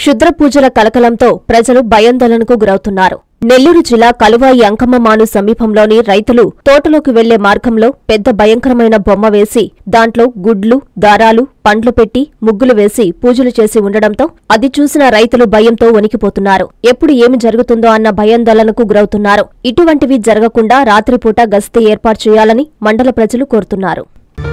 క్షుద్ర పూజల కలకలంతో ప్రజలు భయాందోళనకు గురవుతున్నారు నెల్లూరు జిల్లా కలువాయి అంకమ్మమాను సమీపంలోని రైతులు తోటలోకి వెళ్లే మార్గంలో పెద్ద భయంకరమైన బొమ్మ వేసి దాంట్లో గుడ్లు దారాలు పండ్లు పెట్టి ముగ్గులు వేసి పూజలు చేసి ఉండడంతో అది చూసిన రైతులు భయంతో వణికిపోతున్నారు ఎప్పుడు ఏమి జరుగుతుందో అన్న భయాందోళనకు గురవుతున్నారు ఇటువంటివి జరగకుండా రాత్రిపూట గస్తీ ఏర్పాటు చేయాలని మండల ప్రజలు కోరుతున్నారు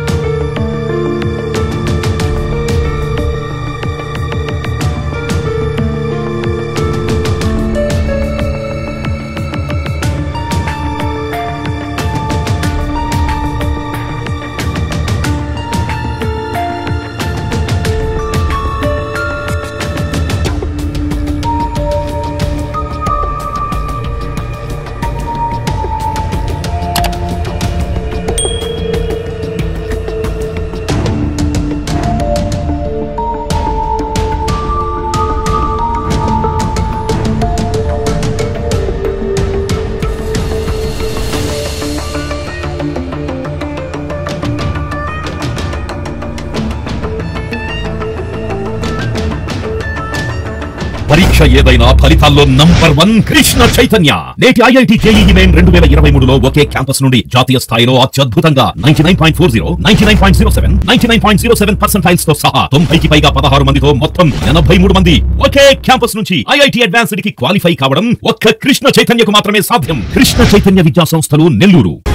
పరీక్ష ఏదైనా ఫలితాల్లో నంబర్ వన్ కృష్ణ చైతన్య నేటి ఐఐటి జేఈఈ మెయిన్ రెండు వేల ఇరవై మూడులో ఒకే క్యాంపస్ నుండి జాతీయ స్థాయిలో అత్యద్భుతంగా ninety nine point four zero ninety nine point zero seven ninety nine point zero seven percentiles తో సహా తొంభైకి పైగా పదహారు మందితో మొత్తం ఎనభై మూడు మంది ఒకే క్యాంపస్ నుంచి ఐఐటి అడ్వాన్స్డ్ కి క్వాలిఫై కావడం ఒక్క కృష్ణ చైతన్యకు మాత్రమే సాధ్యం కృష్ణ చైతన్య విద్యా సంస్థలు నెల్లూరు